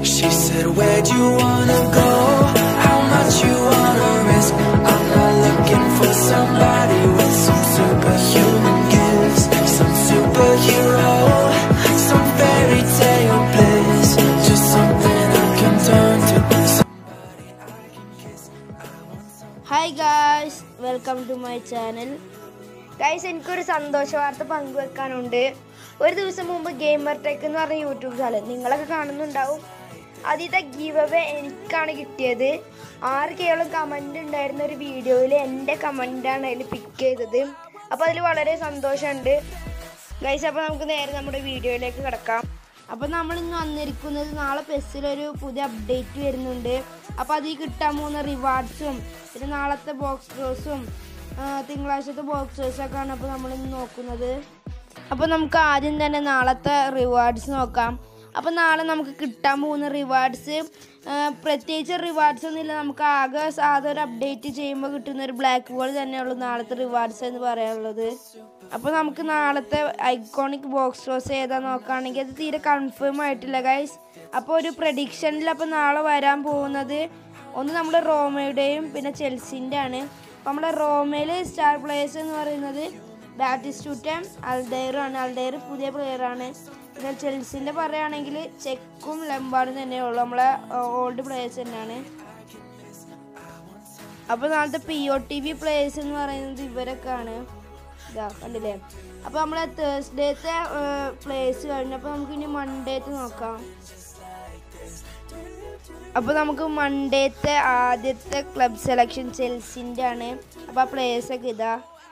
She said, Where'd you wanna go? How much you wanna risk? I'm not looking for somebody with some superhuman gifts, some superhero, some fairy tale bliss, just something I can turn to. Somebody I can kiss. I want some. Hi guys welcome to my channel guys എനിക്കൊരു സന്തോഷ വാർത്ത പങ്കുവെക്കാനുണ്ട് ഒരു ദിവസം മുമ്പ് gamer tech എന്ന് പറഞ്ഞ YouTube channel നിങ്ങളൊക്കെ കാണുന്നുണ്ടാവും ആദ്യത്തെ ഗീവ് അവേ എനിക്കാണ് കിട്ടിയത് ആറ് കേവലം കമൻ്റ് ഉണ്ടായിരുന്ന ഒരു വീഡിയോയിൽ എൻ്റെ കമൻ്റാണ് അതിൽ പിക്ക് ചെയ്തത് അപ്പോൾ അതിൽ വളരെ സന്തോഷമുണ്ട് ഗൈസ് അപ്പോൾ നമുക്ക് നേരെ നമ്മുടെ വീഡിയോയിലേക്ക് കിടക്കാം അപ്പോൾ നമ്മൾ ഇന്ന് വന്നിരിക്കുന്നത് നാളെ പെസ്സിലൊരു പുതിയ അപ്ഡേറ്റ് വരുന്നുണ്ട് അപ്പോൾ അതിൽ കിട്ടാൻ പോകുന്ന റിവാർഡ്സും പിന്നെ നാളത്തെ ബോക്സ് ഡ്രോസും തിങ്കളാഴ്ചത്തെ ബോക്സ് ഡ്രോസൊക്കെയാണ് അപ്പോൾ നമ്മൾ ഇന്ന് നോക്കുന്നത് അപ്പോൾ നമുക്ക് ആദ്യം തന്നെ നാളത്തെ റിവാർഡ്സ് നോക്കാം അപ്പോൾ നാളെ നമുക്ക് കിട്ടാൻ പോകുന്ന റിവാർഡ്സ് പ്രത്യേകിച്ച് റിവാർഡ്സ് ഒന്നുമില്ല നമുക്ക് ആകെ സാധാ ഒരു അപ്ഡേറ്റ് ചെയ്യുമ്പോൾ കിട്ടുന്ന ഒരു ബ്ലാക്ക് ബോൾ തന്നെയുള്ളൂ നാളത്തെ റിവാർഡ്സ് എന്ന് പറയാനുള്ളത് അപ്പോൾ നമുക്ക് നാളത്തെ ഐക്കോണിക് ബോക്സ് ടോസ് ഏതാ നോക്കുകയാണെങ്കിൽ അത് തീരെ കൺഫേം ആയിട്ടില്ല ഗൈസ് അപ്പോൾ ഒരു പ്രഡിക്ഷനിൽ അപ്പോൾ നാളെ വരാൻ പോകുന്നത് ഒന്ന് നമ്മുടെ റോമയുടെയും പിന്നെ ചെൽസിൻ്റെ ആണ് അപ്പോൾ നമ്മുടെ റോമയിൽ സ്റ്റാർ പ്ലേയേഴ്സ് എന്ന് പറയുന്നത് ബാറ്റിസ്റ്റൂറ്റം അൽഡെയറും ആണ് അൽഡെയർ പുതിയ പ്ലെയറാണ് പിന്നെ ചെൽസിൻ്റെ പറയുകയാണെങ്കിൽ ചെക്കും ലംബാർഡും തന്നെയുള്ളൂ നമ്മളെ ഓൾഡ് പ്ലേയേഴ്സ് തന്നെയാണ് അപ്പോൾ നാളത്തെ P O T V players എന്ന് പറയുന്നത് ഇവരൊക്കെയാണ് ഇതാ കണ്ടില്ലേ അപ്പോൾ നമ്മളെ തേഴ്സ്ഡേത്തെ പ്ലേയേഴ്സ് കഴിഞ്ഞപ്പോൾ നമുക്ക് ഇനി മൺഡേത്തെ നോക്കാം അപ്പോൾ നമുക്ക് മൺഡേത്തെ ആദ്യത്തെ ക്ലബ് സെലക്ഷൻ ചെൽസിൻ്റെ ആണ് അപ്പോൾ ആ പ്ലേയേഴ്സൊക്കെ ഇതാ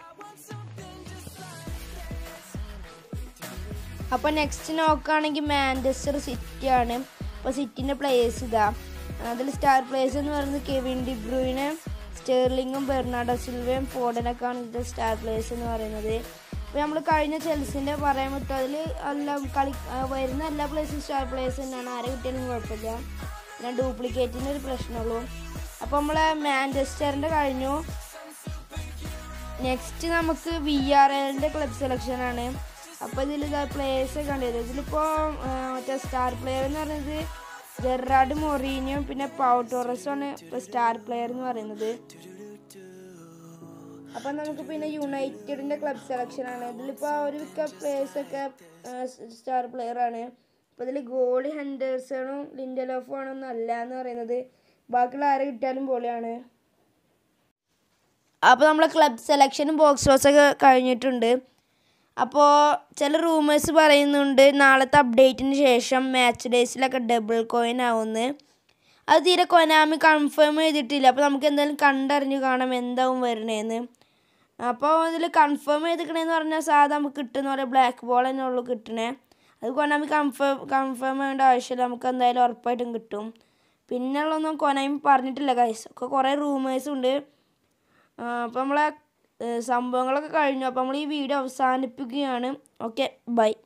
അപ്പോൾ നെക്സ്റ്റ് നോക്കുകയാണെങ്കിൽ മാഞ്ചസ്റ്റർ സിറ്റി ആണ് അപ്പോൾ സിറ്റിൻ്റെ പ്ലേയേഴ്സ് ഇതാ അതിൽ സ്റ്റാർ പ്ലേയേഴ്സ് എന്ന് പറയുന്നത് കെവിൻ ഡിബ്രൂയിന് സ്റ്റേർലിങ്ങും ബെർണാഡോ സിൽവയും ഫോഡനൊക്കെയാണ് ഇതിൻ്റെ സ്റ്റാർ പ്ലേയേഴ്സ് എന്ന് പറയുന്നത് അപ്പോൾ നമ്മൾ കഴിഞ്ഞ ചെൽസിൻ്റെ പറയാൻ വിട്ടു അതിൽ എല്ലാം കളി ആ, വരുന്ന എല്ലാ പ്ലേയേഴ്സും സ്റ്റാർ പ്ലേയേഴ്സ് തന്നെയാണ് ആരെ കിട്ടിയാലും കുഴപ്പമില്ല പിന്നെ ഡ്യൂപ്ലിക്കേറ്റിൻ്റെ ഒരു പ്രശ്നമുള്ളൂ അപ്പോൾ നമ്മൾ മാഞ്ചസ്റ്ററിൻ്റെ കഴിഞ്ഞു നെക്സ്റ്റ് നമുക്ക് വി ആർ എല്ലിൻ്റെ ക്ലബ് സെലക്ഷൻ ആണ് അപ്പോൾ ഇതിൽ പ്ലേയേഴ്സ് കണ്ടത് ഇതിലിപ്പോൾ മറ്റേ സ്റ്റാർ പ്ലെയർ എന്ന് പറയുന്നത് ജെറാഡ് മൊറീനിയും പിന്നെ പൗ ടോറസും ആണ് ഇപ്പോൾ സ്റ്റാർ പ്ലെയർ എന്ന് പറയുന്നത് അപ്പം നമുക്ക് പിന്നെ യുണൈറ്റഡിൻ്റെ ക്ലബ് സെലക്ഷൻ ആണ് ഇതിലിപ്പോൾ ഒരു മിക്ക പ്ലേയേഴ്സൊക്കെ സ്റ്റാർ പ്ലെയർ ആണ് അപ്പോൾ ഇതിൽ ഗോളി ഹെൻഡേഴ്സണും ലിൻഡലോഫും ആണൊന്നും അല്ല എന്ന് പറയുന്നത് ബാക്കിയുള്ള ആരെ കിട്ടിയാലും പൊളിയാണ് അപ്പോൾ നമ്മളെ ക്ലബ് സെലക്ഷനും ബോക്സ് ടോസൊക്കെ കഴിഞ്ഞിട്ടുണ്ട് അപ്പോൾ ചില റൂമേഴ്സ് പറയുന്നുണ്ട് നാളത്തെ അപ്ഡേറ്റിന് ശേഷം മാച്ച് ഡേയ്സിലൊക്കെ ഡബിൾ കോയിൻ ആവുമെന്ന് അത് തീരെ കൊനാമി കൺഫേം ചെയ്തിട്ടില്ല അപ്പോൾ നമുക്ക് എന്തായാലും കണ്ടറിഞ്ഞ് കാണാം എന്താവും വരണേന്ന് അപ്പോൾ ഇതിൽ കൺഫേം ചെയ്തിക്കണേന്ന് പറഞ്ഞാൽ സാധാ നമുക്ക് കിട്ടുന്ന പോലെ ബ്ലാക്ക് ബോൾ തന്നെ ഉള്ളൂ കിട്ടണേ അത് കൊനാമി കൺഫേം കൺഫേം ചെയ്യേണ്ട ആവശ്യമില്ല നമുക്ക് എന്തായാലും ഉറപ്പായിട്ടും കിട്ടും പിന്നെ ഉള്ളതൊന്നും കൊനാമി പറഞ്ഞിട്ടില്ല ഗൈസ് ഒക്കെ കുറേ റൂമേഴ്സ് ഉണ്ട് അപ്പോൾ നമ്മളെ ഏഹ് സംഭവങ്ങളൊക്കെ കഴിഞ്ഞു അപ്പോൾ നമ്മൾ ഈ വീഡിയോ അവസാനിപ്പിക്കുകയാണ് ഓക്കെ ബൈ